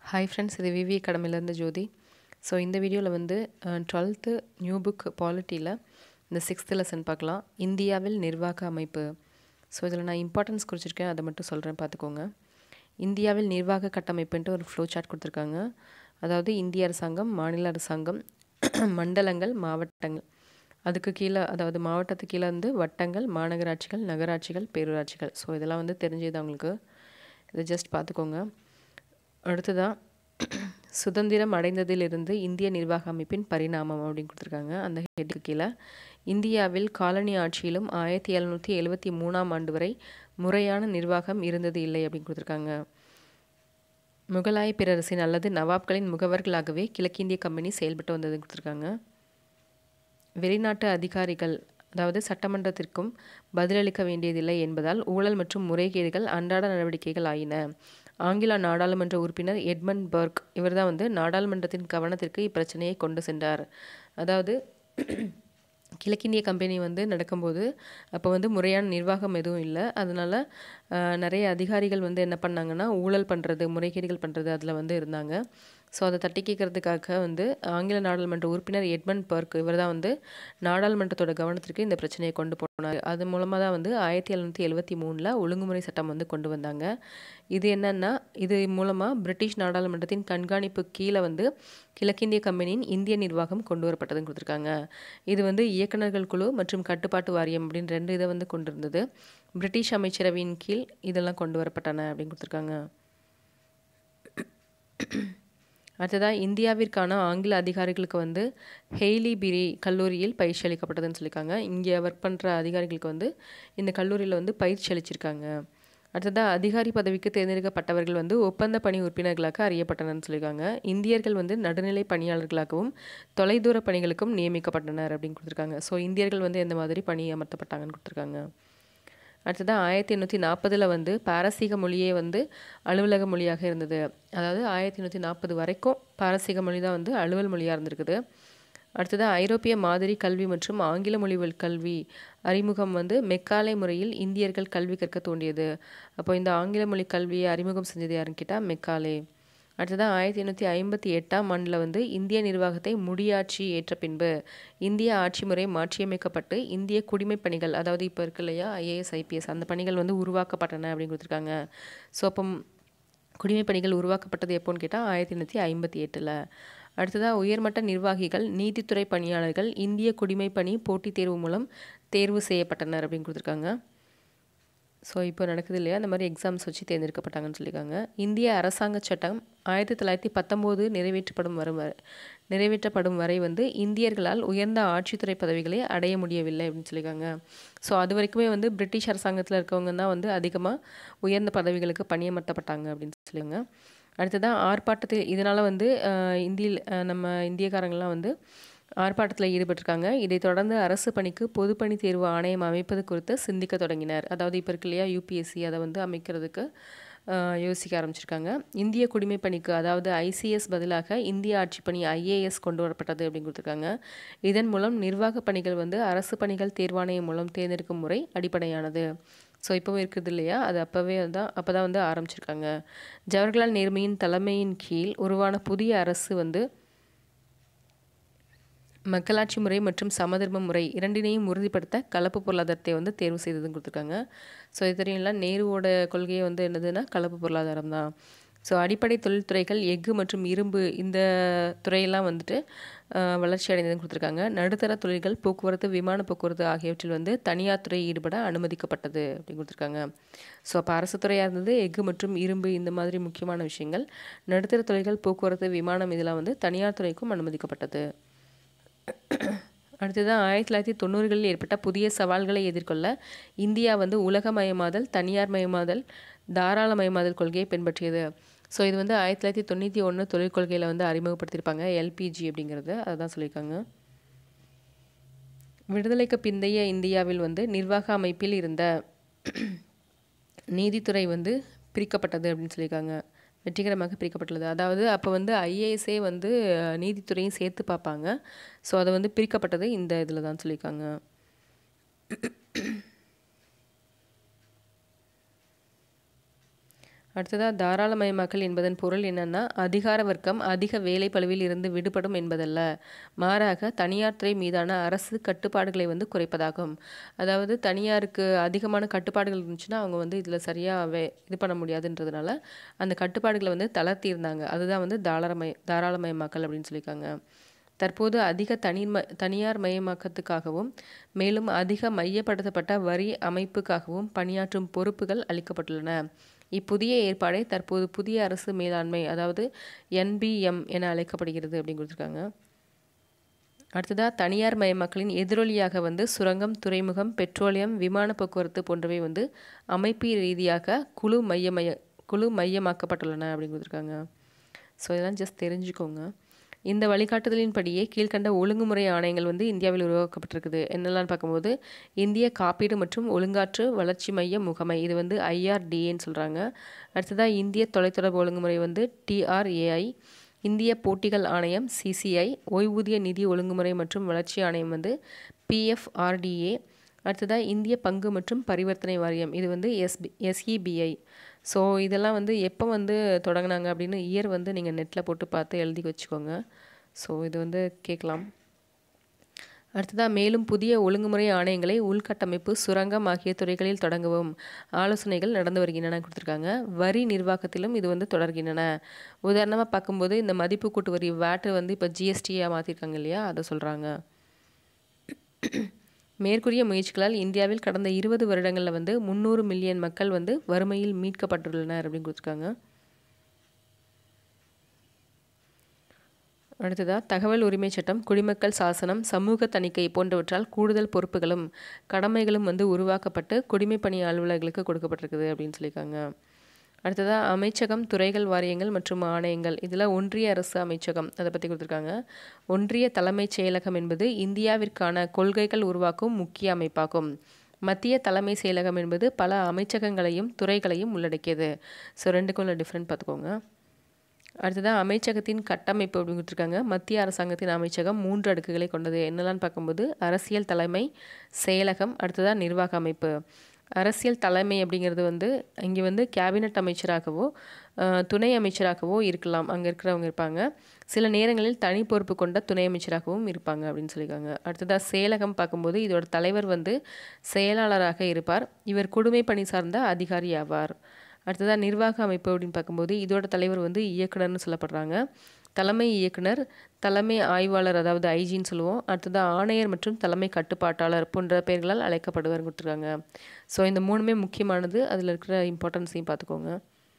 hi friends இது விவி அகாடமிலேருந்து ஜோதி so இந்த வீடியோவில் வந்து டுவெல்த்து நியூ புக் பாலிட்டியில் இந்த சிக்ஸ்த்து லெசன் பார்க்கலாம் இந்தியாவில் நிர்வாக அமைப்பு ஸோ இதில் நான் இம்பார்ட்டன்ஸ் குறிச்சிருக்கேன் அதை மட்டும் சொல்கிறேன் பார்த்துக்கோங்க இந்தியாவில் நிர்வாக கட்டமைப்புன்ட்டு ஒரு ஃப்ளோ சார்ட் கொடுத்துருக்காங்க அதாவது இந்திய அரசாங்கம் மாநில அரசாங்கம் மண்டலங்கள் மாவட்டங்கள் அதுக்கு கீழே அதாவது மாவட்டத்துக்கு கீழே வந்து வட்டங்கள் மாநகராட்சிகள் நகராட்சிகள் பேரூராட்சிகள் ஸோ இதெல்லாம் வந்து தெரிஞ்சது அவங்களுக்கு இதை ஜஸ்ட் பார்த்துக்கோங்க அடுத்ததான் சுதந்திரம் அடைந்ததிலிருந்து இந்திய நிர்வாக அமைப்பின் பரிணாமம் அப்படின்னு கொடுத்துருக்காங்க அந்த ஹெட்டுக்கு கீழே இந்தியாவில் காலனி ஆட்சியிலும் ஆயிரத்தி எழுநூற்றி எழுபத்தி மூணாம் ஆண்டு வரை முறையான நிர்வாகம் இருந்தது இல்லை அப்படின்னு கொடுத்துருக்காங்க முகலாய பேரரசின் அல்லது நவாப்களின் முகவர்களாகவே கிழக்கிந்திய கம்பெனி செயல்பட்டு வந்ததுன்னு கொடுத்துருக்காங்க வெளிநாட்டு அதிகாரிகள் அதாவது சட்டமன்றத்திற்கும் பதிலளிக்க வேண்டியதில்லை என்பதால் ஊழல் மற்றும் முறைகேடுகள் அன்றாட நடவடிக்கைகள் ஆயின ஆங்கில நாடாளுமன்ற உறுப்பினர் எட்மண்ட் பர்க் இவர் தான் வந்து நாடாளுமன்றத்தின் கவனத்திற்கு இப்பிரச்சனையை கொண்டு சென்றார் அதாவது கிழக்கிந்திய கம்பெனி வந்து நடக்கும்போது அப்போ வந்து முறையான நிர்வாகம் எதுவும் இல்லை அதனால் நிறைய அதிகாரிகள் வந்து என்ன பண்ணாங்கன்னா ஊழல் பண்ணுறது முறைகேடுகள் பண்ணுறது அதில் வந்து இருந்தாங்க ஸோ அதை தட்டி கேட்கறதுக்காக வந்து ஆங்கில நாடாளுமன்ற உறுப்பினர் எட்மண்ட் பர்க் இவர் தான் வந்து நாடாளுமன்றத்தோட கவனத்திற்கு இந்த பிரச்சனையை கொண்டு போனார் அது மூலமாக தான் வந்து ஆயிரத்தி எழுநூற்றி எழுபத்தி மூணில் ஒழுங்குமுறை சட்டம் வந்து கொண்டு வந்தாங்க இது என்னென்னா இது மூலமாக பிரிட்டிஷ் நாடாளுமன்றத்தின் கண்காணிப்பு கீழே வந்து கிழக்கிந்திய கம்பெனியின் இந்திய நிர்வாகம் கொண்டு வரப்பட்டதுன்னு கொடுத்துருக்காங்க இது வந்து இயக்குநர்கள் குழு மற்றும் கட்டுப்பாட்டு வாரியம் அப்படின்னு ரெண்டு இதை வந்து கொண்டு இருந்தது பிரிட்டிஷ் அமைச்சரவையின் கீழ் இதெல்லாம் கொண்டு வரப்பட்டன அப்படின்னு கொடுத்துருக்காங்க அடுத்ததாக இந்தியாவிற்கான ஆங்கில அதிகாரிகளுக்கு வந்து ஹெய்லிபிரி கல்லூரியில் பயிற்சி அளிக்கப்பட்டதுன்னு சொல்லியிருக்காங்க இங்கே ஒர்க் பண்ணுற அதிகாரிகளுக்கு வந்து இந்த கல்லூரியில் வந்து பயிற்சி அளிச்சிருக்காங்க அடுத்ததாக அதிகாரி பதவிக்கு தேர்ந்தெடுக்கப்பட்டவர்கள் வந்து ஒப்பந்த பணி உறுப்பினர்களாக அறியப்பட்டனர்னு சொல்லியிருக்காங்க இந்தியர்கள் வந்து நடுநிலை பணியாளர்களாகவும் தொலைதூர பணிகளுக்கும் நியமிக்கப்பட்டனர் அப்படின்னு கொடுத்துருக்காங்க ஸோ இந்தியர்கள் வந்து எந்த மாதிரி பணி அமர்த்தப்பட்டாங்கன்னு கொடுத்துருக்காங்க அடுத்ததாக ஆயிரத்தி எண்ணூற்றி நாற்பதில் வந்து பாரசீக மொழியே வந்து அலுவலக மொழியாக இருந்தது அதாவது ஆயிரத்தி எண்ணூற்றி நாற்பது வரைக்கும் பாரசீக மொழி தான் வந்து அலுவல் மொழியாக இருந்திருக்குது அடுத்ததாக ஐரோப்பிய மாதிரி கல்வி மற்றும் ஆங்கில மொழி கல்வி அறிமுகம் வந்து மெக்காலை முறையில் இந்தியர்கள் கல்வி கற்க தோண்டியது அப்போ இந்த ஆங்கில மொழி கல்வியை அறிமுகம் செஞ்சது யாருன்னு கேட்டால் மெக்காலே அடுத்ததாக ஆயிரத்தி எண்ணூற்றி ஐம்பத்தி எட்டாம் ஆண்டில் வந்து இந்திய நிர்வாகத்தை முடியாட்சி ஏற்ற பின்பு இந்திய ஆட்சி முறை மாற்றியமைக்கப்பட்டு இந்திய குடிமை பணிகள் அதாவது இப்போ இருக்கு இல்லையா ஐஏஎஸ் ஐபிஎஸ் அந்த பணிகள் வந்து உருவாக்கப்பட்டன அப்படின்னு கொடுத்துருக்காங்க ஸோ அப்போ குடிமை பணிகள் உருவாக்கப்பட்டது எப்போன்னு கேட்டால் ஆயிரத்தி எண்ணூற்றி ஐம்பத்தி எட்டில் அடுத்ததாக உயர்மட்ட நிர்வாகிகள் நீதித்துறை பணியாளர்கள் இந்திய குடிமை பணி போட்டித் தேர்வு மூலம் தேர்வு செய்யப்பட்டனர் அப்படின்னு கொடுத்துருக்காங்க ஸோ இப்போ நடக்குது இல்லையா அந்த மாதிரி எக்ஸாம்ஸ் வச்சு தேர்ந்தெடுக்கப்பட்டாங்கன்னு சொல்லியிருக்காங்க இந்திய அரசாங்க சட்டம் ஆயிரத்தி தொள்ளாயிரத்தி பத்தொம்போது நிறைவேற்றப்படும் வரும் வரை நிறைவேற்றப்படும் வரை வந்து இந்தியர்களால் உயர்ந்த ஆட்சித்துறை பதவிகளை அடைய முடியவில்லை அப்படின்னு சொல்லியிருக்காங்க ஸோ அது வரைக்குமே வந்து பிரிட்டிஷ் அரசாங்கத்தில் இருக்கவங்க தான் வந்து அதிகமாக உயர்ந்த பதவிகளுக்கு பணியமர்த்தப்பட்டாங்க அப்படின்னு சொல்லுவாங்க அடுத்ததான் ஆர்ப்பாட்டத்தில் இதனால் வந்து இந்தியில் நம்ம இந்தியக்காரங்கள்லாம் வந்து ஆர்ப்பாட்டத்தில் ஈடுபட்டிருக்காங்க இதைத் தொடர்ந்து அரசு பணிக்கு பொதுப்பணி தேர்வு ஆணையம் அமைப்பது குறித்து சிந்திக்க தொடங்கினர் அதாவது இப்போ இருக்கு இல்லையா யூபிஎஸ்சி அதை வந்து அமைக்கிறதுக்கு யோசிக்க ஆரம்பிச்சிருக்காங்க இந்திய குடிமை பணிக்கு அதாவது ஐசிஎஸ் பதிலாக இந்திய ஆட்சி பணி ஐஏஎஸ் கொண்டு வரப்பட்டது அப்படின்னு கொடுத்துருக்காங்க இதன் மூலம் நிர்வாக பணிகள் வந்து அரசு பணிகள் தேர்வாணையம் மூலம் தேர்ந்தெடுக்கும் முறை அடிப்படையானது ஸோ இப்போவும் இருக்குது இல்லையா அது அப்போவே தான் அப்போ தான் வந்து ஆரம்பிச்சிருக்காங்க ஜவஹர்லால் நேருமையின் தலைமையின் கீழ் உருவான புதிய அரசு வந்து மக்களாட்சி முறை மற்றும் சமதர்ம முறை இரண்டினையும் உறுதிப்படுத்த கலப்பு பொருளாதாரத்தை வந்து தேர்வு செய்ததுன்னு கொடுத்துருக்காங்க ஸோ இது தெரியும்ல நேருவோட கொள்கையை வந்து என்னதுன்னா கலப்பு பொருளாதாரம் தான் ஸோ அடிப்படை தொழில்துறைகள் எஃகு மற்றும் இரும்பு இந்த துறையெல்லாம் வந்துட்டு வளர்ச்சி அடைந்ததுன்னு கொடுத்துருக்காங்க நடுத்தர தொழில்கள் போக்குவரத்து விமான போக்குவரத்து ஆகியவற்றில் வந்து தனியார் துறை ஈடுபட அனுமதிக்கப்பட்டது அப்படின்னு கொடுத்துருக்காங்க ஸோ அப்போ அரசு துறையாக இருந்தது எஃகு மற்றும் இரும்பு இந்த மாதிரி முக்கியமான விஷயங்கள் நடுத்தர தொழில்கள் போக்குவரத்து விமானம் இதெல்லாம் வந்து தனியார் துறைக்கும் அனுமதிக்கப்பட்டது அடுத்ததான் ஆயிரத்தி தொள்ளாயிரத்தி தொண்ணூறுகளில் ஏற்பட்ட புதிய சவால்களை எதிர்கொள்ள இந்தியா வந்து உலகமயமாதல் தனியார் மயமாதல் தாராளமயமாதல் கொள்கையை பின்பற்றியது ஸோ இது வந்து ஆயிரத்தி தொள்ளாயிரத்தி தொண்ணூற்றி ஒன்று தொழில் கொள்கையில் வந்து அறிமுகப்படுத்தியிருப்பாங்க எல்பிஜி அப்படிங்கிறது அதுதான் சொல்லியிருக்காங்க விடுதலைக்கு பிந்தைய இந்தியாவில் வந்து நிர்வாக அமைப்பில் இருந்த நீதித்துறை வந்து பிரிக்கப்பட்டது அப்படின்னு சொல்லியிருக்காங்க வெற்றிகரமாக பிரிக்கப்பட்டுள்ளது அதாவது அப்போ வந்து ஐஏஎஸ்ஏ வந்து நீதித்துறையும் சேர்த்து பார்ப்பாங்க ஸோ அதை வந்து பிரிக்கப்பட்டது இந்த இதில் தான் சொல்லியிருக்காங்க அடுத்ததாக தாராளமயமாக்கல் என்பதன் பொருள் என்னன்னா அதிகார வர்க்கம் அதிக வேலை பளுவில் இருந்து விடுபடும் என்பதல்ல மாறாக தனியார் துறை மீதான அரசு கட்டுப்பாடுகளை வந்து குறைப்பதாகும் அதாவது தனியாருக்கு அதிகமான கட்டுப்பாடுகள் இருந்துச்சுன்னா அவங்க வந்து இதில் சரியாக வே இது பண்ண முடியாதுன்றதுனால அந்த கட்டுப்பாடுகளை வந்து தளர்த்தியிருந்தாங்க அதுதான் வந்து தாராளமய தாராளமயமாக்கல் அப்படின்னு சொல்லியிருக்காங்க தற்போது அதிக தனிம தனியார் மயமாக்கத்துக்காகவும் மேலும் அதிக மையப்படுத்தப்பட்ட வரி அமைப்புக்காகவும் பணியாற்றும் பொறுப்புகள் அளிக்கப்பட்டுள்ளன இப்புதிய ஏற்பாடை தற்போது புதிய அரசு மேலாண்மை அதாவது என்பிஎம் என அழைக்கப்படுகிறது அப்படின்னு கொடுத்துருக்காங்க அடுத்ததாக தனியார் மயமாக்கலின் எதிரொலியாக வந்து சுரங்கம் துறைமுகம் பெட்ரோலியம் விமான போக்குவரத்து போன்றவை வந்து அமைப்பு ரீதியாக குழு மையமய குழு மையமாக்கப்பட்டுள்ளன அப்படின்னு கொடுத்துருக்காங்க ஸோ இதெல்லாம் ஜஸ்ட் தெரிஞ்சுக்கோங்க இந்த வழிகாட்டுதலின்படியே கீழ்கண்ட ஒழுங்குமுறை ஆணையங்கள் வந்து இந்தியாவில் உருவாக்கப்பட்டிருக்குது என்னெல்லாம் பார்க்கும்போது இந்திய காப்பீடு மற்றும் ஒழுங்காற்று வளர்ச்சி மைய முகமை இது வந்து ஐஆர்டிஏன்னு சொல்கிறாங்க அடுத்ததாக இந்திய தொலைத்தொடர்பு ஒழுங்குமுறை வந்து டிஆர்ஏஐ இந்திய போட்டிகள் ஆணையம் சிசிஐ ஓய்வூதிய நிதி ஒழுங்குமுறை மற்றும் வளர்ச்சி ஆணையம் வந்து பிஎஃப்ஆர்டிஏ அடுத்ததாக இந்திய பங்கு மற்றும் பரிவர்த்தனை வாரியம் இது வந்து எஸ்பி எஸ்இபிஐ ஸோ இதெல்லாம் வந்து எப்போ வந்து தொடங்கினாங்க அப்படின்னு இயர் வந்து நீங்கள் நெட்டில் போட்டு பார்த்து எழுதி வச்சுக்கோங்க ஸோ இது வந்து கேட்கலாம் அடுத்ததாக மேலும் புதிய ஒழுங்குமுறை ஆணையங்களை உள்கட்டமைப்பு சுரங்கம் ஆகிய துறைகளில் தொடங்கவும் ஆலோசனைகள் நடந்து வருகின்றன கொடுத்துருக்காங்க வரி நிர்வாகத்திலும் இது வந்து தொடர்கின்றன உதாரணமாக பார்க்கும்போது இந்த மதிப்பு கூட்டு வரி வேட்டு வந்து இப்போ ஜிஎஸ்டியாக மாற்றிருக்காங்க இல்லையா அதை சொல்கிறாங்க மேற்கூறிய முயற்சிகளால் இந்தியாவில் கடந்த இருபது வருடங்களில் வந்து முந்நூறு மில்லியன் மக்கள் வந்து வறுமையில் மீட்கப்பட்டுள்ளனர் அப்படின்னு கொடுத்துருக்காங்க அடுத்ததாக தகவல் உரிமை சட்டம் குடிமக்கள் சாசனம் சமூக தணிக்கை போன்றவற்றால் கூடுதல் பொறுப்புகளும் கடமைகளும் வந்து உருவாக்கப்பட்டு குடிமை பணி அலுவலர்களுக்கு கொடுக்கப்பட்டிருக்குது அப்படின்னு சொல்லியிருக்காங்க அடுத்ததாக அமைச்சகம் துறைகள் வாரியங்கள் மற்றும் ஆணையங்கள் இதில் ஒன்றிய அரசு அமைச்சகம் அதை பற்றி கொடுத்துருக்காங்க ஒன்றிய தலைமைச் செயலகம் என்பது இந்தியாவிற்கான கொள்கைகள் உருவாக்கும் முக்கிய அமைப்பாகும் மத்திய தலைமை செயலகம் என்பது பல அமைச்சகங்களையும் துறைகளையும் உள்ளடக்கியது ஸோ ரெண்டுக்கும் உள்ள டிஃப்ரெண்ட் பார்த்துக்கோங்க அடுத்ததாக அமைச்சகத்தின் கட்டமைப்பு அப்படின்னு கொடுத்துருக்காங்க மத்திய அரசாங்கத்தின் அமைச்சகம் மூன்று அடுக்குகளை கொண்டது என்னெல்லாம் பார்க்கும்போது அரசியல் தலைமை செயலகம் அடுத்ததாக நிர்வாக அமைப்பு அரசியல் தலைமை அப்படிங்கிறது வந்து இங்கே வந்து கேபினட் அமைச்சராகவோ துணை அமைச்சராகவோ இருக்கலாம் அங்கே இருக்கிறவங்க இருப்பாங்க சில நேரங்களில் தனி பொறுப்பு கொண்ட துணை அமைச்சராகவும் இருப்பாங்க அப்படின்னு சொல்லியிருக்காங்க அடுத்ததாக செயலகம் பார்க்கும்போது இதோட தலைவர் வந்து செயலாளராக இருப்பார் இவர் குடிமை பணி சார்ந்த அதிகாரி ஆவார் அடுத்ததாக நிர்வாக அமைப்பு அப்படின்னு பார்க்கும்போது இதோட தலைவர் வந்து இயக்குனர்னு சொல்லப்படுறாங்க தலைமை இயக்குனர் தலைமை ஆய்வாளர் அதாவது ஐஜின்னு சொல்லுவோம் அடுத்ததாக ஆணையர் மற்றும் தலைமை கட்டுப்பாட்டாளர் போன்ற பெயர்களால் அழைக்கப்படுவார் கொடுத்துருக்காங்க ஸோ இந்த மூணுமே முக்கியமானது அதில் இருக்கிற இம்பார்ட்டன்ஸையும் பார்த்துக்கோங்க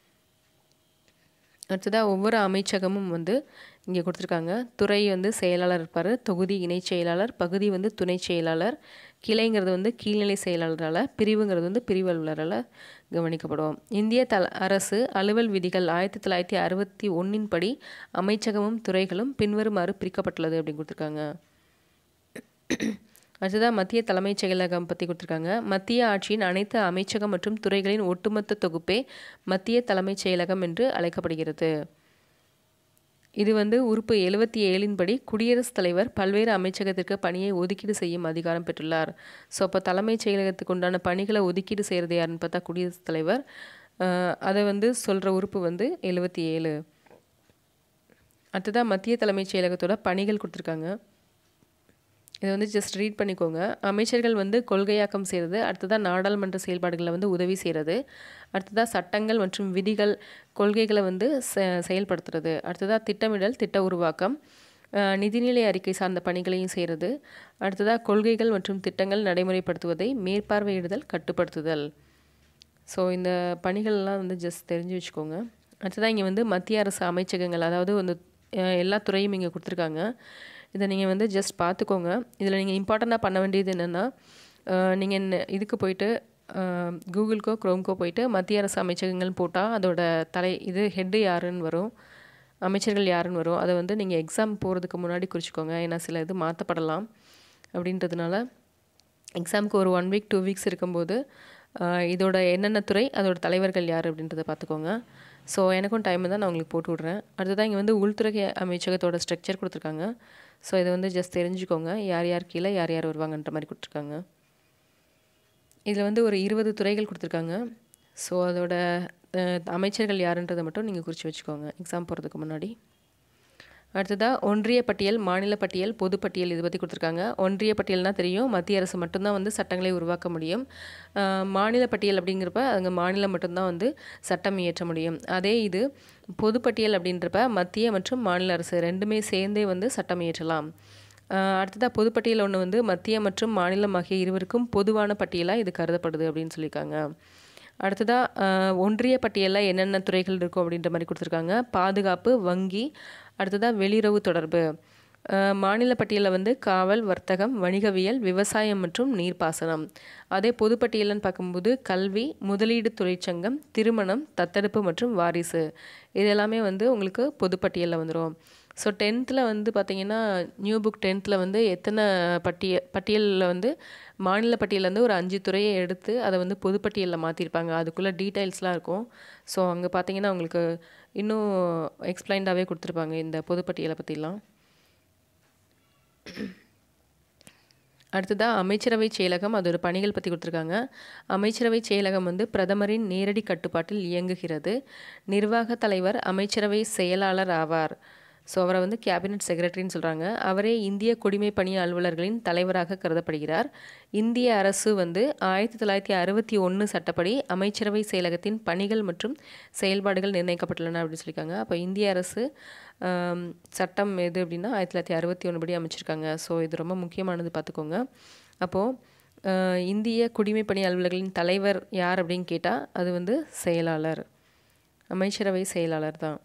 அடுத்ததாக ஒவ்வொரு அமைச்சகமும் வந்து இங்கே கொடுத்துருக்காங்க துறை வந்து செயலாளர் இருப்பார் தொகுதி இணை செயலாளர் பகுதி வந்து துணை செயலாளர் கிளைங்கிறது வந்து கீழ்நிலை செயலாளரால் பிரிவுங்கிறது வந்து பிரிவு அலுவலரால் கவனிக்கப்படும் இந்திய தல அரசு அலுவல் விதிகள் ஆயிரத்தி தொள்ளாயிரத்தி அறுபத்தி ஒன்றின் படி அமைச்சகமும் துறைகளும் பின்வருமாறு பிரிக்கப்பட்டுள்ளது அப்படின்னு கொடுத்துருக்காங்க அடுத்ததாக மத்திய தலைமைச் செயலகம் பற்றி கொடுத்துருக்காங்க மத்திய ஆட்சியின் அனைத்து அமைச்சகம் மற்றும் துறைகளின் ஒட்டுமொத்த தொகுப்பே மத்திய தலைமைச் செயலகம் என்று அழைக்கப்படுகிறது இது வந்து உறுப்பு எழுபத்தி ஏழின் படி குடியரசுத் தலைவர் பல்வேறு அமைச்சகத்திற்கு பணியை ஒதுக்கீடு செய்யும் அதிகாரம் பெற்றுள்ளார் ஸோ அப்போ தலைமைச் செயலகத்துக்கு உண்டான பணிகளை ஒதுக்கீடு செய்கிறது யாருன்னு பார்த்தா குடியரசுத் தலைவர் அதை வந்து சொல்கிற உறுப்பு வந்து எழுபத்தி ஏழு அடுத்ததாக மத்திய தலைமைச் செயலகத்தோட பணிகள் கொடுத்துருக்காங்க இதை வந்து ஜஸ்ட் ரீட் பண்ணிக்கோங்க அமைச்சர்கள் வந்து கொள்கையாக்கம் செய்கிறது அடுத்ததாக நாடாளுமன்ற செயல்பாடுகளை வந்து உதவி செய்கிறது அடுத்ததாக சட்டங்கள் மற்றும் விதிகள் கொள்கைகளை வந்து செயல்படுத்துறது அடுத்ததாக திட்டமிடல் திட்ட உருவாக்கம் நிதிநிலை அறிக்கை சார்ந்த பணிகளையும் செய்கிறது அடுத்ததாக கொள்கைகள் மற்றும் திட்டங்கள் நடைமுறைப்படுத்துவதை மேற்பார்வையிடுதல் கட்டுப்படுத்துதல் ஸோ இந்த பணிகள்லாம் வந்து ஜஸ்ட் தெரிஞ்சு வச்சுக்கோங்க அடுத்ததாக இங்கே வந்து மத்திய அரசு அமைச்சகங்கள் அதாவது வந்து எல்லா துறையும் இங்கே கொடுத்துருக்காங்க இதை நீங்கள் வந்து ஜஸ்ட் பார்த்துக்கோங்க இதில் நீங்கள் இம்பார்ட்டண்ட்டாக பண்ண வேண்டியது என்னென்னா நீங்கள் இதுக்கு போயிட்டு கூகுள்க்கோ க்ரோம்க்கோ போயிட்டு மத்திய அரசு அமைச்சகங்கள் போட்டால் அதோட தலை இது ஹெட்டு யாருன்னு வரும் அமைச்சர்கள் யாருன்னு வரும் அதை வந்து நீங்கள் எக்ஸாம் போகிறதுக்கு முன்னாடி குறிச்சிக்கோங்க ஏன்னா சில இது மாற்றப்படலாம் அப்படின்றதுனால எக்ஸாமுக்கு ஒரு ஒன் வீக் டூ வீக்ஸ் இருக்கும்போது இதோட என்னென்ன துறை அதோட தலைவர்கள் யார் அப்படின்றத பார்த்துக்கோங்க ஸோ எனக்கும் டைம் தான் நான் உங்களுக்கு போட்டு விட்றேன் அடுத்ததான் இங்கே வந்து உள்துறை அமைச்சகத்தோட ஸ்ட்ரக்சர் கொடுத்துருக்காங்க ஸோ இதை வந்து ஜஸ்ட் தெரிஞ்சுக்கோங்க யார் யார் கீழே யார் யார் வருவாங்கன்ற மாதிரி கொடுத்துருக்காங்க இதில் வந்து ஒரு இருபது துறைகள் கொடுத்துருக்காங்க ஸோ அதோட அஹ், அமைச்சர்கள் யாருன்றதை மட்டும் நீங்கள் குறித்து வச்சுக்கோங்க எக்ஸாம் போகிறதுக்கு முன்னாடி அடுத்ததாக ஒன்றிய பட்டியல் மாநில பட்டியல் பொது பட்டியல் இதை பற்றி கொடுத்துருக்காங்க ஒன்றிய பட்டியல்னா தெரியும் மத்திய அரசு மட்டும்தான் வந்து சட்டங்களை உருவாக்க முடியும் ஆஹ் மாநில பட்டியல் அப்படிங்கிறப்ப அங்கே மாநிலம் மட்டும்தான் வந்து சட்டம் இயற்ற முடியும் அதே இது பொது பட்டியல் அப்படின்றப்ப மத்திய மற்றும் மாநில அரசு ரெண்டுமே சேர்ந்தே வந்து சட்டம் இயற்றலாம் ஆஹ் அடுத்ததாக பொதுப்பட்டியல் ஒன்று வந்து மத்திய மற்றும் மாநிலம் ஆகிய இருவருக்கும் பொதுவான பட்டியலாக இது கருதப்படுது அப்படின்னு சொல்லியிருக்காங்க அடுத்ததாக ஒன்றிய பட்டியலில் என்னென்ன துறைகள் இருக்கும் அப்படின்ற மாதிரி கொடுத்துருக்காங்க பாதுகாப்பு வங்கி அடுத்ததாக வெளியுறவு தொடர்பு அஹ் மாநில பட்டியலில் வந்து காவல் வர்த்தகம் வணிகவியல் விவசாயம் மற்றும் நீர்ப்பாசனம் அதே பொதுப்பட்டியல்னு பார்க்கும்போது கல்வி முதலீடு தொழிற்சங்கம் திருமணம் தத்தெடுப்பு மற்றும் வாரிசு இது எல்லாமே வந்து உங்களுக்கு பொதுப்பட்டியலில் வந்துடும் ஸோ டென்த்தில் வந்து பார்த்தீங்கன்னா நியூ புக் டென்த்தில் வந்து எத்தனை பட்டிய பட்டியலில் வந்து மாநில பட்டியலில் வந்து ஒரு அஞ்சு துறையை எடுத்து அதை வந்து பொதுப்பட்டியலில் மாற்றிருப்பாங்க அதுக்குள்ளே டீட்டெயில்ஸ்லாம் இருக்கும் ஸோ அங்கே பார்த்தீங்கன்னா உங்களுக்கு இன்னும் எக்ஸ்பிளைன்டாகவே கொடுத்துருப்பாங்க இந்த பொதுப்பட்டியலை பற்றிலாம் அடுத்ததாக அமைச்சரவை செயலகம் அதோட பணிகள் பற்றி கொடுத்துருக்காங்க அமைச்சரவை செயலகம் வந்து பிரதமரின் நேரடி கட்டுப்பாட்டில் இயங்குகிறது நிர்வாக தலைவர் அமைச்சரவை செயலாளர் ஆவார் ஸோ அவரை வந்து கேபினட் செக்ரட்டரின்னு சொல்கிறாங்க அவரே இந்திய குடிமை பணி அலுவலர்களின் தலைவராக கருதப்படுகிறார் இந்திய அரசு வந்து ஆயிரத்தி தொள்ளாயிரத்தி அறுபத்தி ஒன்று சட்டப்படி அமைச்சரவை செயலகத்தின் பணிகள் மற்றும் செயல்பாடுகள் நிர்ணயிக்கப்பட்டுள்ளன அப்படின்னு சொல்லியிருக்காங்க அப்போ இந்திய அரசு ஆம், சட்டம் எது அப்படின்னா ஆயிரத்தி தொள்ளாயிரத்தி அறுபத்தி ஒன்று படி அமைச்சிருக்காங்க ஸோ இது ரொம்ப முக்கியமானது பார்த்துக்கோங்க அப்போது இந்திய குடிமை பணி அலுவலர்களின் தலைவர் யார் அப்படின்னு கேட்டால் அது வந்து செயலாளர் அமைச்சரவை செயலாளர் தான்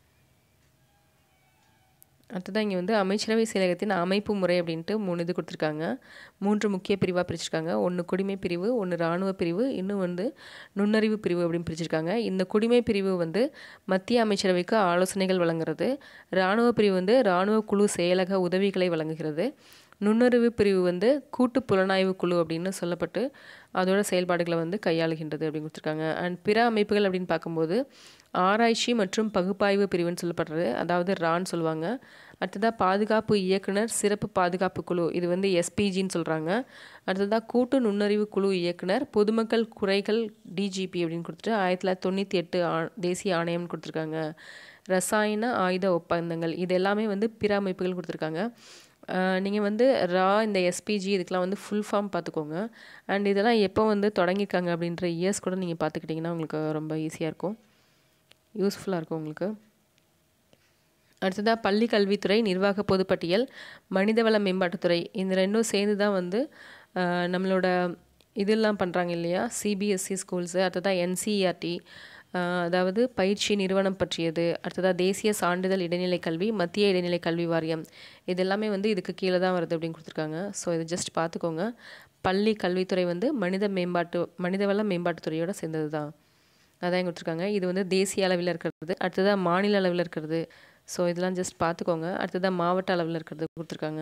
அடுத்ததான் இங்கே வந்து அமைச்சரவை செயலகத்தின் அமைப்பு முறை அப்படின்ட்டு மூணு இது கொடுத்துருக்காங்க மூன்று முக்கிய பிரிவாக பிரிச்சிருக்காங்க ஒன்று குடிமை பிரிவு ஒன்று இராணுவ பிரிவு இன்னும் வந்து நுண்ணறிவு பிரிவு அப்படின்னு பிரிச்சிருக்காங்க இந்த குடிமை பிரிவு வந்து மத்திய அமைச்சரவைக்கு ஆலோசனைகள் வழங்குறது இராணுவ பிரிவு வந்து இராணுவ குழு செயலக உதவிகளை வழங்குகிறது நுண்ணறிவு பிரிவு வந்து கூட்டு புலனாய்வு குழு அப்படின்னு சொல்லப்பட்டு அதோட செயல்பாடுகளை வந்து கையாளுகின்றது அப்படின்னு கொடுத்துருக்காங்க அண்ட் பிற அமைப்புகள் அப்படின்னு பார்க்கும்போது ஆராய்ச்சி மற்றும் பகுப்பாய்வு பிரிவுன்னு சொல்லப்படுறது அதாவது ரான் சொல்லுவாங்க அடுத்ததாக பாதுகாப்பு இயக்குனர் சிறப்பு பாதுகாப்பு குழு இது வந்து எஸ்பிஜின்னு சொல்கிறாங்க அடுத்ததாக கூட்டு நுண்ணறிவு குழு இயக்குனர் பொதுமக்கள் குறைகள் டிஜிபி அப்படின்னு கொடுத்துட்டு ஆயிரத்தி தொள்ளாயிரத்தி தொண்ணூற்றி எட்டு ஆ தேசிய ஆணையம்னு கொடுத்துருக்காங்க ரசாயன ஆயுத ஒப்பந்தங்கள் இது எல்லாமே வந்து பிற அமைப்புகள் கொடுத்துருக்காங்க நீங்கள் வந்து ரா இந்த எஸ்பிஜி இதுக்கெலாம் வந்து ஃபுல் ஃபார்ம் பார்த்துக்கோங்க அண்ட் இதெல்லாம் எப்போ வந்து தொடங்கியிருக்காங்க அப்படின்ற இயர்ஸ் கூட நீங்கள் பார்த்துக்கிட்டிங்கன்னா உங்களுக்கு ரொம்ப ஈஸியாக இருக்கும் யூஸ்ஃபுல்லாக இருக்கும் உங்களுக்கு அடுத்ததாக பள்ளி கல்வித்துறை நிர்வாக பொதுப்பட்டியல் மனிதவள மேம்பாட்டுத்துறை இந்த ரெண்டும் சேர்ந்து தான் வந்து ஆஹ், நம்மளோட இதெல்லாம் பண்ணுறாங்க இல்லையா சிபிஎஸ்சி ஸ்கூல்ஸு அடுத்ததாக என்சிஇஆர்டி அதாவது பயிற்சி நிறுவனம் பற்றியது அடுத்ததாக தேசிய சான்றிதழ் இடைநிலை கல்வி மத்திய இடைநிலை கல்வி வாரியம் இது எல்லாமே வந்து இதுக்கு கீழே தான் வருது அப்படின்னு கொடுத்துருக்காங்க ஸோ இது ஜஸ்ட் பார்த்துக்கோங்க பள்ளி கல்வித்துறை வந்து மனித மேம்பாட்டு மனிதவள மேம்பாட்டுத்துறையோட சேர்ந்தது தான் அதான் கொடுத்துருக்காங்க இது வந்து தேசிய அளவில் இருக்கிறது அடுத்ததாக மாநில அளவில் இருக்கிறது ஸோ இதெல்லாம் ஜஸ்ட் பார்த்துக்கோங்க அடுத்ததாக மாவட்ட அளவில் இருக்கிறது கொடுத்துருக்காங்க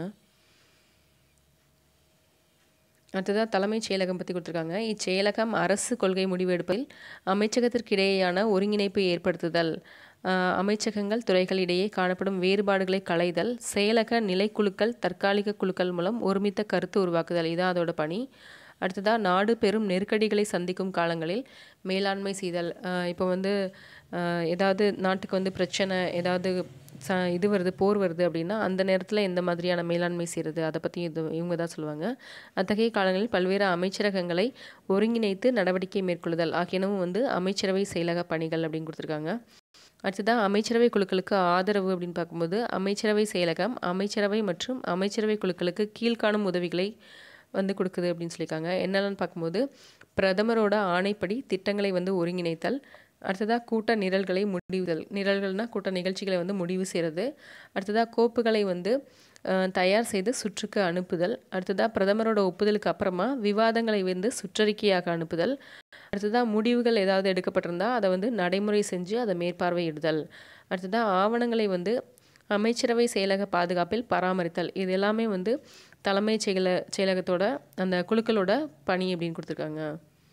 அடுத்ததாக தலைமைச் செயலகம் பற்றி கொடுத்துருக்காங்க இச்செயலகம் அரசு கொள்கை முடிவு எடுப்பதில் அமைச்சகத்திற்கிடையேயான ஒருங்கிணைப்பு ஏற்படுத்துதல் ஆஹ் அமைச்சகங்கள் துறைகள் இடையே காணப்படும் வேறுபாடுகளை களைதல் செயலக நிலைக்குழுக்கள் தற்காலிக குழுக்கள் மூலம் ஒருமித்த கருத்து உருவாக்குதல் இதான் அதோட பணி அடுத்ததாக நாடு பெரும் நெருக்கடிகளை சந்திக்கும் காலங்களில் மேலாண்மை செய்தல் ஆஹ் இப்போ வந்து ஆஹ் ஏதாவது நாட்டுக்கு வந்து பிரச்சனை ஏதாவது ச இது வருது போர் வருது அப்படின்னா அந்த நேரத்தில் எந்த மாதிரியான மேலாண்மை செய்கிறது அதை பற்றி இது இவங்க தான் சொல்லுவாங்க அத்தகைய காலங்களில் பல்வேறு அமைச்சரகங்களை ஒருங்கிணைத்து நடவடிக்கை மேற்கொள்ளுதல் ஆகியனவும் வந்து அமைச்சரவை செயலக பணிகள் அப்படின்னு கொடுத்துருக்காங்க அடுத்ததாக அமைச்சரவை குழுக்களுக்கு ஆதரவு அப்படின்னு பார்க்கும்போது அமைச்சரவை செயலகம் அமைச்சரவை மற்றும் அமைச்சரவை குழுக்களுக்கு கீழ்காணும் உதவிகளை வந்து கொடுக்குது அப்படின்னு சொல்லியிருக்காங்க என்னென்னு பார்க்கும்போது பிரதமரோட ஆணைப்படி திட்டங்களை வந்து ஒருங்கிணைத்தல் அடுத்ததாக கூட்ட நிரல்களை முடிவுதல் நிரல்கள்னால் கூட்ட நிகழ்ச்சிகளை வந்து முடிவு செய்கிறது அடுத்ததாக கோப்புகளை வந்து அஹ், தயார் செய்து சுற்றுக்கு அனுப்புதல் அடுத்ததாக பிரதமரோட ஒப்புதலுக்கு அப்புறமா விவாதங்களை வந்து சுற்றறிக்கையாக அனுப்புதல் அடுத்ததாக முடிவுகள் ஏதாவது எடுக்கப்பட்டிருந்தா அதை வந்து நடைமுறை செஞ்சு அதை மேற்பார்வையிடுதல் அடுத்ததாக ஆவணங்களை வந்து அமைச்சரவை செயலக பாதுகாப்பில் பராமரித்தல் இது எல்லாமே வந்து தலைமைச் செயல செயலகத்தோட அந்த குழுக்களோட பணி அப்படின்னு கொடுத்துருக்காங்க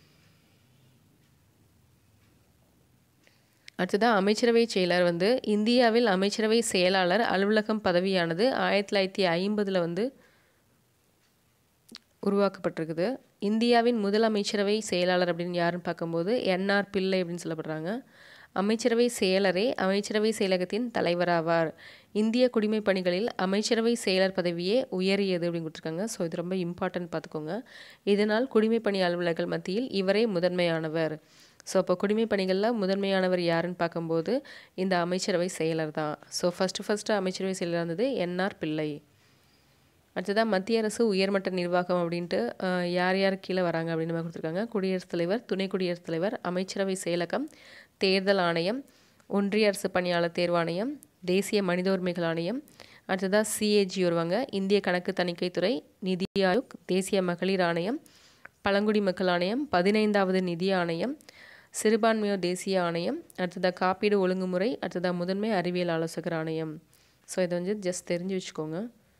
அடுத்ததாக அமைச்சரவை செயலர் வந்து இந்தியாவில் அமைச்சரவை செயலாளர் அலுவலகம் பதவியானது ஆயிரத்தி தொள்ளாயிரத்தி ஐம்பதில் வந்து உருவாக்கப்பட்டிருக்குது இந்தியாவின் முதல் அமைச்சரவை செயலாளர் அப்படின்னு யாருன்னு பார்க்கும்போது என்ஆர் பிள்ளை அப்படின்னு சொல்லப்படுறாங்க அமைச்சரவை செயலரே அமைச்சரவை செயலகத்தின் தலைவராவார் இந்திய குடிமைப் பணிகளில் அமைச்சரவை செயலர் பதவியே உயரியது அப்படின்னு கொடுத்துருக்காங்க ஸோ இது ரொம்ப இம்பார்ட்டன்ட் பார்த்துக்கோங்க இதனால் குடிமைப் பணி அலுவலர்கள் மத்தியில் இவரே முதன்மையானவர் ஸோ அப்போ குடிமைப் பணிகளில் முதன்மையானவர் யாருன்னு பார்க்கும்போது இந்த அமைச்சரவை செயலர் தான் ஸோ ஃபஸ்ட்டு ஃபஸ்ட்டு அமைச்சரவை செயலர் இருந்தது என்ஆர் பிள்ளை அடுத்ததாக மத்திய அரசு உயர்மட்ட நிர்வாகம் அப்படின்ட்டு அஹ், யார் யார் கீழே வராங்க அப்படின்னு நம்ம கொடுத்துருக்காங்க குடியரசுத் தலைவர் துணை குடியரசுத் தலைவர் அமைச்சரவை செயலகம் தேர்தல் ஆணையம் ஒன்றிய அரசு பணியாளர் தேர்வாணையம் தேசிய மனித உரிமைகள் ஆணையம் அடுத்ததாக சிஏஜி வருவாங்க இந்திய கணக்கு தணிக்கைத்துறை நிதி ஆயோக் தேசிய மகளிர் ஆணையம் பழங்குடி மக்கள் ஆணையம் பதினைந்தாவது நிதி ஆணையம் சிறுபான்மையோர் தேசிய ஆணையம் அடுத்ததாக காப்பீடு ஒழுங்குமுறை அடுத்ததாக முதன்மை அறிவியல் ஆலோசகர் ஆணையம் ஸோ இதை வந்து ஜஸ்ட் தெரிஞ்சு வச்சுக்கோங்க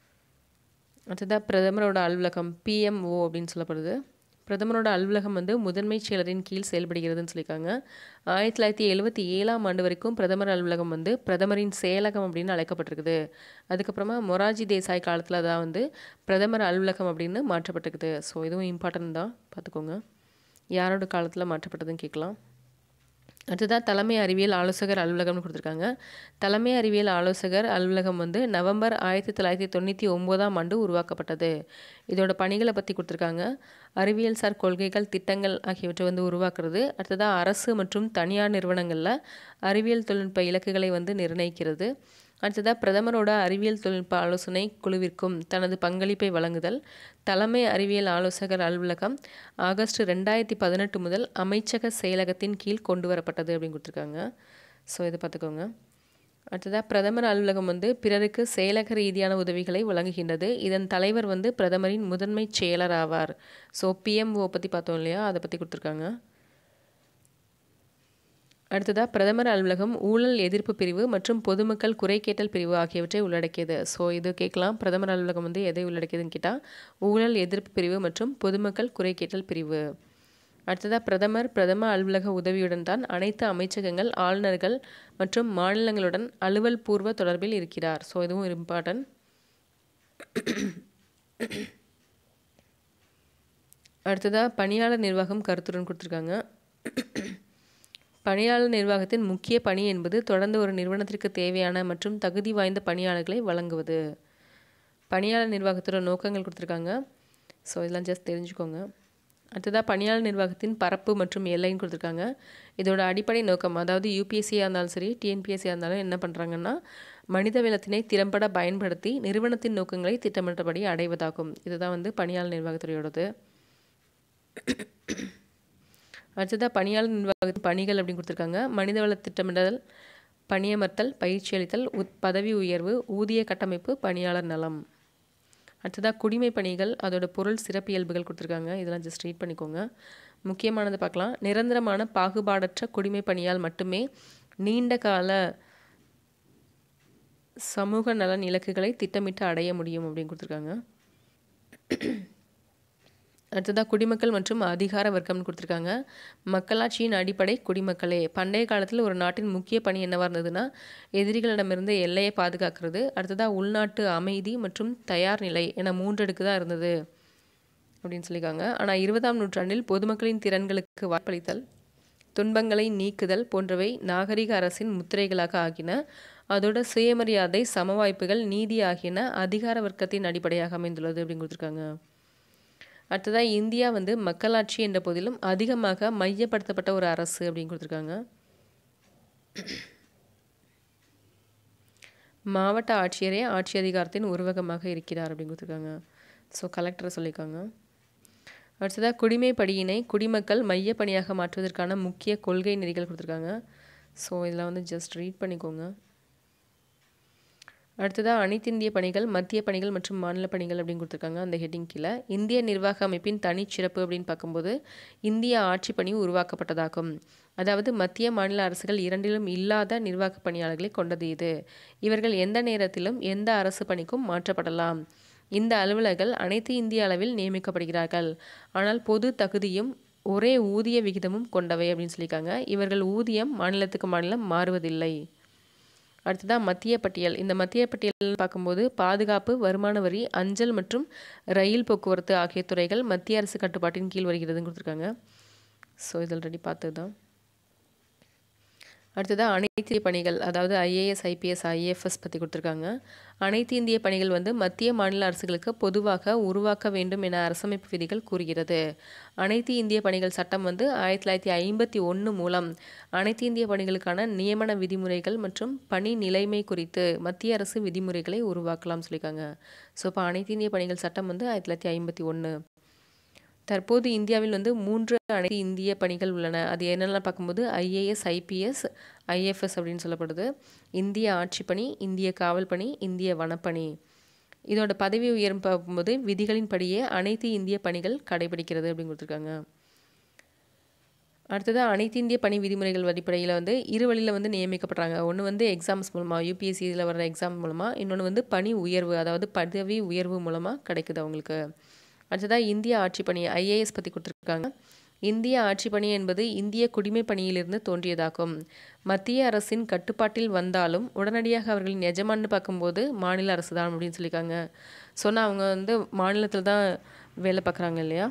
அடுத்ததாக பிரதமரோட அலுவலகம் பிஎம்ஓ அப்படின்னு சொல்லப்படுது பிரதமரோட அலுவலகம் வந்து முதன்மைச் செயலரின் கீழ் செயல்படுகிறதுன்னு சொல்லியிருக்காங்க ஆயிரத்தி தொள்ளாயிரத்தி எழுபத்தி ஏழாம் ஆண்டு வரைக்கும் பிரதமர் அலுவலகம் வந்து பிரதமரின் செயலகம் அப்படின்னு அழைக்கப்பட்டிருக்குது அதுக்கப்புறமா மொராஜி தேசாய் காலத்தில் தான் வந்து பிரதமர் அலுவலகம் அப்படின்னு மாற்றப்பட்டிருக்குது ஸோ இதுவும் இம்பார்ட்டன்ட் தான் பார்த்துக்கோங்க யாரோட காலத்தில் மாற்றப்பட்டதுன்னு கேட்கலாம் அடுத்ததாக தலைமை அறிவியல் ஆலோசகர் அலுவலகம்னு கொடுத்துருக்காங்க தலைமை அறிவியல் ஆலோசகர் அலுவலகம் வந்து நவம்பர் ஆயிரத்தி தொள்ளாயிரத்தி தொண்ணூற்றி ஒம்போதாம் ஆண்டு உருவாக்கப்பட்டது இதோட பணிகளை பற்றி கொடுத்துருக்காங்க அறிவியல் சார் கொள்கைகள் திட்டங்கள் ஆகியவற்றை வந்து உருவாக்குறது அடுத்ததாக அரசு மற்றும் தனியார் நிறுவனங்களில் அறிவியல் தொழில்நுட்ப இலக்குகளை வந்து நிர்ணயிக்கிறது அடுத்ததாக பிரதமரோட அறிவியல் தொழில்நுட்ப ஆலோசனை குழுவிற்கும் தனது பங்களிப்பை வழங்குதல் தலைமை அறிவியல் ஆலோசகர் அலுவலகம் ஆகஸ்ட் ரெண்டாயிரத்தி பதினெட்டு முதல் அமைச்சக செயலகத்தின் கீழ் கொண்டு வரப்பட்டது அப்படின்னு கொடுத்துருக்காங்க ஸோ இதை பார்த்துக்கோங்க அடுத்ததாக பிரதமர் அலுவலகம் வந்து பிறருக்கு செயலக ரீதியான உதவிகளை வழங்குகின்றது இதன் தலைவர் வந்து பிரதமரின் முதன்மை செயலர் ஆவார் ஸோ பிஎம்ஓ பற்றி பார்த்தோம் இல்லையா அதை பற்றி கொடுத்துருக்காங்க அடுத்ததாக பிரதமர் அலுவலகம் ஊழல் எதிர்ப்பு பிரிவு மற்றும் பொதுமக்கள் குறை கேட்டல் பிரிவு ஆகியவற்றை உள்ளடக்கியது ஸோ இது கேட்கலாம் பிரதமர் அலுவலகம் வந்து எதை உள்ளடக்கியதுன்னு கேட்டால் ஊழல் எதிர்ப்பு பிரிவு மற்றும் பொதுமக்கள் குறை கேட்டல் பிரிவு அடுத்ததாக பிரதமர் பிரதம அலுவலக உதவியுடன் தான் அனைத்து அமைச்சகங்கள் ஆளுநர்கள் மற்றும் மாநிலங்களுடன் அலுவல் பூர்வ தொடர்பில் இருக்கிறார் ஸோ இதுவும் இம்பார்ட்டன்ட் அடுத்ததாக பணியாளர் நிர்வாகம் கருத்துடன் கொடுத்துருக்காங்க பணியாளர் நிர்வாகத்தின் முக்கிய பணி என்பது தொடர்ந்து ஒரு நிறுவனத்திற்கு தேவையான மற்றும் தகுதி வாய்ந்த பணியாளர்களை வழங்குவது பணியாளர் நிர்வாகத்தோட நோக்கங்கள் கொடுத்துருக்காங்க ஸோ இதெல்லாம் ஜஸ்ட் தெரிஞ்சுக்கோங்க அடுத்ததாக பணியாளர் நிர்வாகத்தின் பரப்பு மற்றும் எல்லைன்னு கொடுத்துருக்காங்க இதோட அடிப்படை நோக்கம் அதாவது யூபிஎஸ்சியாக இருந்தாலும் சரி டிஎன்பிஎஸ்சியாக இருந்தாலும் என்ன பண்ணுறாங்கன்னா மனித வளத்தினை திறம்பட பயன்படுத்தி நிறுவனத்தின் நோக்கங்களை திட்டமிட்டபடி அடைவதாகும் இதுதான் வந்து பணியாளர் நிர்வாகத்துறையோடது அடுத்ததாக பணியாளர் நிர்வாகத்தின் பணிகள் அப்படின்னு கொடுத்துருக்காங்க மனிதவள திட்டமிடல் பணியமர்த்தல் பயிற்சி அளித்தல் உத் பதவி உயர்வு ஊதிய கட்டமைப்பு பணியாளர் நலம் அடுத்ததாக குடிமை பணிகள் அதோட பொருள் சிறப்பியல்புகள் கொடுத்துருக்காங்க இதெல்லாம் ஜஸ்ட் ரீட் பண்ணிக்கோங்க முக்கியமானது பார்க்கலாம் நிரந்தரமான பாகுபாடற்ற குடிமை பணியால் மட்டுமே நீண்ட கால சமூக நலன் இலக்குகளை திட்டமிட்டு அடைய முடியும் அப்படின்னு கொடுத்துருக்காங்க அடுத்ததாக குடிமக்கள் மற்றும் அதிகார வர்க்கம்னு கொடுத்துருக்காங்க மக்களாட்சியின் அடிப்படை குடிமக்களே பண்டைய காலத்தில் ஒரு நாட்டின் முக்கிய பணி என்னவாக இருந்ததுன்னா எதிரிகளிடமிருந்து எல்லையை பாதுகாக்கிறது அடுத்ததாக உள்நாட்டு அமைதி மற்றும் தயார் நிலை என மூன்றடுக்கு தான் இருந்தது அப்படின்னு சொல்லியிருக்காங்க ஆனால் இருபதாம் நூற்றாண்டில் பொதுமக்களின் திறன்களுக்கு வாய்ப்பளித்தல் துன்பங்களை நீக்குதல் போன்றவை நாகரிக அரசின் முத்திரைகளாக ஆகின அதோட சுயமரியாதை சமவாய்ப்புகள் நீதி ஆகியன அதிகார வர்க்கத்தின் அடிப்படையாக அமைந்துள்ளது அப்படின்னு கொடுத்துருக்காங்க அடுத்ததாக இந்தியா வந்து மக்களாட்சி என்ற போதிலும் அதிகமாக மையப்படுத்தப்பட்ட ஒரு அரசு அப்படின்னு கொடுத்துருக்காங்க மாவட்ட ஆட்சியரே ஆட்சி அதிகாரத்தின் உருவகமாக இருக்கிறார் அப்படின்னு கொடுத்துருக்காங்க ஸோ கலெக்டரை சொல்லியிருக்காங்க அடுத்ததாக குடிமை படியினை குடிமக்கள் மையப்பணியாக மாற்றுவதற்கான முக்கிய கொள்கை நெறிகள் கொடுத்துருக்காங்க ஸோ இதில் வந்து ஜஸ்ட் ரீட் பண்ணிக்கோங்க அடுத்ததாக அனைத்திந்திய பணிகள் மத்திய பணிகள் மற்றும் மாநில பணிகள் அப்படின்னு கொடுத்துருக்காங்க அந்த ஹெட்டிங் கீழே இந்திய நிர்வாக அமைப்பின் தனிச்சிறப்பு அப்படின்னு பார்க்கும்போது இந்திய ஆட்சி பணி உருவாக்கப்பட்டதாகும் அதாவது மத்திய மாநில அரசுகள் இரண்டிலும் இல்லாத நிர்வாக பணியாளர்களை கொண்டது இது இவர்கள் எந்த நேரத்திலும் எந்த அரசு பணிக்கும் மாற்றப்படலாம் இந்த அலுவலர்கள் அனைத்து இந்திய அளவில் நியமிக்கப்படுகிறார்கள் ஆனால் பொது தகுதியும் ஒரே ஊதிய விகிதமும் கொண்டவை அப்படின்னு சொல்லியிருக்காங்க இவர்கள் ஊதியம் மாநிலத்துக்கு மாநிலம் மாறுவதில்லை அடுத்ததாக மத்திய பட்டியல் இந்த மத்திய பட்டியல் பார்க்கும்போது பாதுகாப்பு வருமான வரி அஞ்சல் மற்றும் ரயில் போக்குவரத்து ஆகிய துறைகள் மத்திய அரசு கட்டுப்பாட்டின் கீழ் வருகிறதுன்னு கொடுத்துருக்காங்க ஸோ இது ஆல்ரெடி பார்த்தது தான் அடுத்ததாக அனைத்து இந்திய பணிகள் அதாவது ஐஏஎஸ் ஐபிஎஸ் ஐஏஎஃப்எஸ் பற்றி கொடுத்துருக்காங்க அனைத்து இந்திய பணிகள் வந்து மத்திய மாநில அரசுகளுக்கு பொதுவாக உருவாக்க வேண்டும் என அரசமைப்பு விதிகள் கூறுகிறது அனைத்து இந்திய பணிகள் சட்டம் வந்து ஆயிரத்தி தொள்ளாயிரத்தி ஐம்பத்தி ஒன்று மூலம் அனைத்து இந்திய பணிகளுக்கான நியமன விதிமுறைகள் மற்றும் பணி நிலைமை குறித்து மத்திய அரசு விதிமுறைகளை உருவாக்கலாம்னு சொல்லியிருக்காங்க ஸோ இப்போ அனைத்து இந்திய பணிகள் சட்டம் வந்து ஆயிரத்தி தொள்ளாயிரத்தி ஐம்பத்தி ஒன்று தற்போது இந்தியாவில் வந்து மூன்று அனைத்து இந்திய பணிகள் உள்ளன அது என்னெல்லாம் பார்க்கும்போது ஐஏஎஸ் ஐபிஎஸ் ஐஎஃப்எஸ் அப்படின்னு சொல்லப்படுது இந்திய ஆட்சிப்பணி இந்திய காவல் பணி இந்திய வனப்பணி இதோட பதவி உயரம் பார்க்கும்போது விதிகளின்படியே அனைத்து இந்திய பணிகள் கடைபிடிக்கிறது அப்படின்னு கொடுத்துருக்காங்க அடுத்தது அனைத்து இந்திய பணி விதிமுறைகள் அடிப்படையில் வந்து இரு வழியில் வந்து நியமிக்கப்படுறாங்க ஒன்று வந்து எக்ஸாம்ஸ் மூலமாக யூபிஎஸ்சியில் வர எக்ஸாம் மூலமாக இன்னொன்று வந்து பணி உயர்வு அதாவது பதவி உயர்வு மூலமாக கிடைக்குது அவங்களுக்கு அடுத்ததாக இந்திய ஆட்சிப்பணி ஐஏஎஸ் பற்றி கொடுத்துருக்காங்க இந்திய ஆட்சிப்பணி என்பது இந்திய குடிமை பணியிலிருந்து தோன்றியதாகும் மத்திய அரசின் கட்டுப்பாட்டில் வந்தாலும் உடனடியாக அவர்களின் எஜமான்னு பார்க்கும்போது மாநில அரசு தான் அப்படின்னு சொல்லியிருக்காங்க சொன்னால் அவங்க வந்து மாநிலத்தில் தான் வேலை பார்க்குறாங்க இல்லையா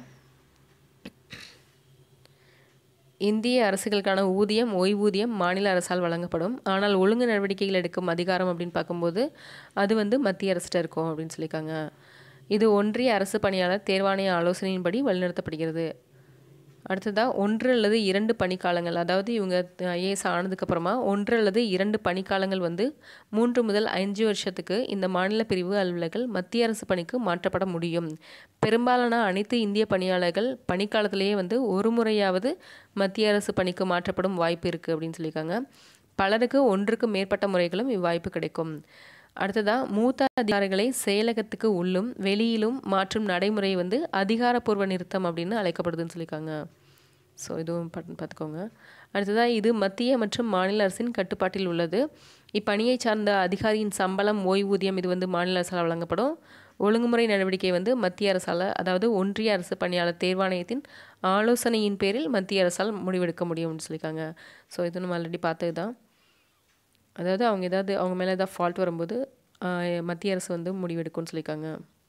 இந்திய அரசுகளுக்கான ஊதியம் ஓய்வூதியம் மாநில அரசால் வழங்கப்படும் ஆனால் ஒழுங்கு நடவடிக்கைகள் எடுக்கும் அதிகாரம் அப்படின்னு பார்க்கும்போது அது வந்து மத்திய அரசிட்ட இருக்கும் அப்படின்னு சொல்லியிருக்காங்க இது ஒன்றிய அரசு பணியாளர் தேர்வாணைய ஆலோசனையின்படி வழிநடத்தப்படுகிறது அடுத்ததாக ஒன்று அல்லது இரண்டு பணிக்காலங்கள் அதாவது இவங்க ஐஏஎஸ் ஆனதுக்கப்புறமா ஒன்று அல்லது இரண்டு பணிக்காலங்கள் வந்து மூன்று முதல் அஞ்சு வருஷத்துக்கு இந்த மாநில பிரிவு அலுவலர்கள் மத்திய அரசு பணிக்கு மாற்றப்பட முடியும் பெரும்பாலான அனைத்து இந்திய பணியாளர்கள் பணிக்காலத்திலேயே வந்து ஒரு முறையாவது மத்திய அரசு பணிக்கு மாற்றப்படும் வாய்ப்பு இருக்குது அப்படின்னு சொல்லியிருக்காங்க பலருக்கு ஒன்றுக்கு மேற்பட்ட முறைகளும் இவ்வாய்ப்பு கிடைக்கும் அடுத்ததாக மூத்த அதிகாரிகளை செயலகத்துக்கு உள்ளும் வெளியிலும் மாற்றும் நடைமுறை வந்து அதிகாரப்பூர்வ நிறுத்தம் அப்படின்னு அழைக்கப்படுதுன்னு சொல்லியிருக்காங்க ஸோ இதுவும் பார்த்துக்கோங்க அடுத்ததாக இது மத்திய மற்றும் மாநில அரசின் கட்டுப்பாட்டில் உள்ளது இப்பணியை சார்ந்த அதிகாரியின் சம்பளம் ஓய்வூதியம் இது வந்து மாநில அரசால் வழங்கப்படும் ஒழுங்குமுறை நடவடிக்கை வந்து மத்திய அரசால் அதாவது ஒன்றிய அரசு பணியாளர் தேர்வாணையத்தின் ஆலோசனையின் பேரில் மத்திய அரசால் முடிவெடுக்க முடியும்னு சொல்லியிருக்காங்க ஸோ இது நம்ம ஆல்ரெடி பார்த்தது தான் அதாவது அவங்க ஏதாவது அவங்க மேலே ஏதாவது ஃபால்ட் வரும்போது மத்திய அரசு வந்து முடிவெடுக்கும்னு சொல்லியிருக்காங்க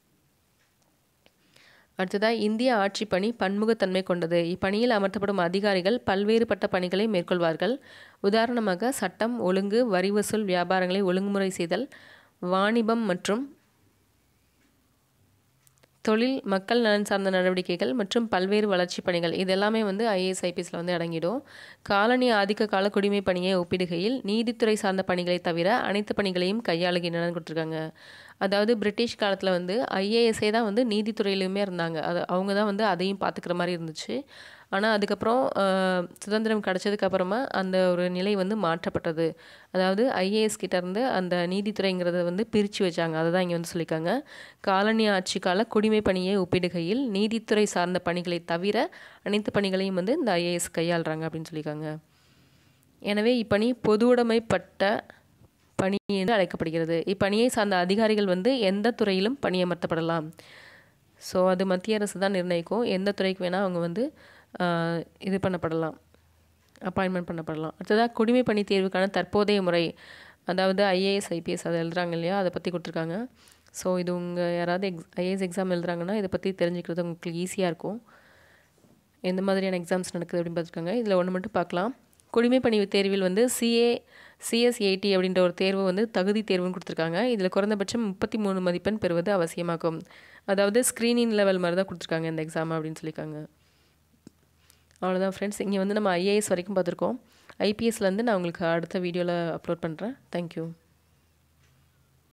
அடுத்ததாக இந்திய ஆட்சி பணி பன்முகத்தன்மை கொண்டது இப்பணியில் அமர்த்தப்படும் அதிகாரிகள் பல்வேறுபட்ட பணிகளை மேற்கொள்வார்கள் உதாரணமாக சட்டம் ஒழுங்கு வரி வசூல் வியாபாரங்களை ஒழுங்குமுறை செய்தல் வாணிபம் மற்றும் தொழில் மக்கள் நலன் சார்ந்த நடவடிக்கைகள் மற்றும் பல்வேறு வளர்ச்சி பணிகள் இது எல்லாமே வந்து ஐஏஎஸ் ஐபிஎஸ்ல வந்து அடங்கிடும் காலனி ஆதிக்க கால குடிமை பணியை ஒப்பிடுகையில் நீதித்துறை சார்ந்த பணிகளை தவிர அனைத்து பணிகளையும் கையாளுகின்றன கொடுத்துருக்காங்க அதாவது பிரிட்டிஷ் காலத்தில் வந்து ஐஏஎஸ்ஏ தான் வந்து நீதித்துறையிலுமே இருந்தாங்க அது அவங்க தான் வந்து அதையும் பார்த்துக்கிற மாதிரி இருந்துச்சு ஆனால் அதுக்கப்புறம் சுதந்திரம் கிடச்சதுக்கு அப்புறமா அந்த ஒரு நிலை வந்து மாற்றப்பட்டது அதாவது ஐஏஎஸ் கிட்டேருந்து அந்த நீதித்துறைங்கிறத வந்து பிரித்து வச்சாங்க அதை தான் இங்கே வந்து சொல்லியிருக்காங்க காலனி ஆட்சி கால குடிமை பணியை ஒப்பிடுகையில் நீதித்துறை சார்ந்த பணிகளை தவிர அனைத்து பணிகளையும் வந்து இந்த ஐஏஎஸ் கையாளுறாங்க அப்படின்னு சொல்லியிருக்காங்க எனவே இப்பணி பொதுவுடைமைப்பட்ட பணி என்று அழைக்கப்படுகிறது இப்பணியை சார்ந்த அதிகாரிகள் வந்து எந்த துறையிலும் பணியமர்த்தப்படலாம் ஸோ அது மத்திய அரசு தான் நிர்ணயிக்கும் எந்த துறைக்கு வேணால் அவங்க வந்து இது பண்ணப்படலாம் அப்பாயின்மெண்ட் பண்ணப்படலாம் அடுத்ததாக குடிமை பணி தேர்வுக்கான தற்போதைய முறை அதாவது ஐஏஎஸ் ஐபிஎஸ் அதை எழுதுறாங்க இல்லையா அதை பற்றி கொடுத்துருக்காங்க ஸோ இது உங்கள் யாராவது எக்ஸ் ஐஏஎஸ் எக்ஸாம் எழுதுறாங்கன்னா இதை பற்றி தெரிஞ்சுக்கிறது உங்களுக்கு ஈஸியாக இருக்கும் எந்த மாதிரியான எக்ஸாம்ஸ் நடக்குது அப்படின்னு பார்த்துருக்காங்க இதில் ஒன்று மட்டும் பார்க்கலாம் குடிமை பணி தேர்வில் வந்து சிஏ சிஎஸ்ஏடி அப்படின்ற ஒரு தேர்வு வந்து தகுதி தேர்வுன்னு கொடுத்துருக்காங்க இதில் குறைந்தபட்சம் முப்பத்தி மூணு மதிப்பெண் பெறுவது அவசியமாகும் அதாவது ஸ்க்ரீனிங் லெவல் மாதிரி தான் கொடுத்துருக்காங்க இந்த எக்ஸாம் அப்படின்னு சொல்லியிருக்காங்க அவ்வளோதான் ஃப்ரெண்ட்ஸ் இங்கே வந்து நம்ம ஐஏஎஸ் வரைக்கும் பார்த்துருக்கோம் ஐபிஎஸ்லேருந்து நான் உங்களுக்கு அடுத்த வீடியோவில் அப்லோட் பண்ணுறேன் தேங்க்யூ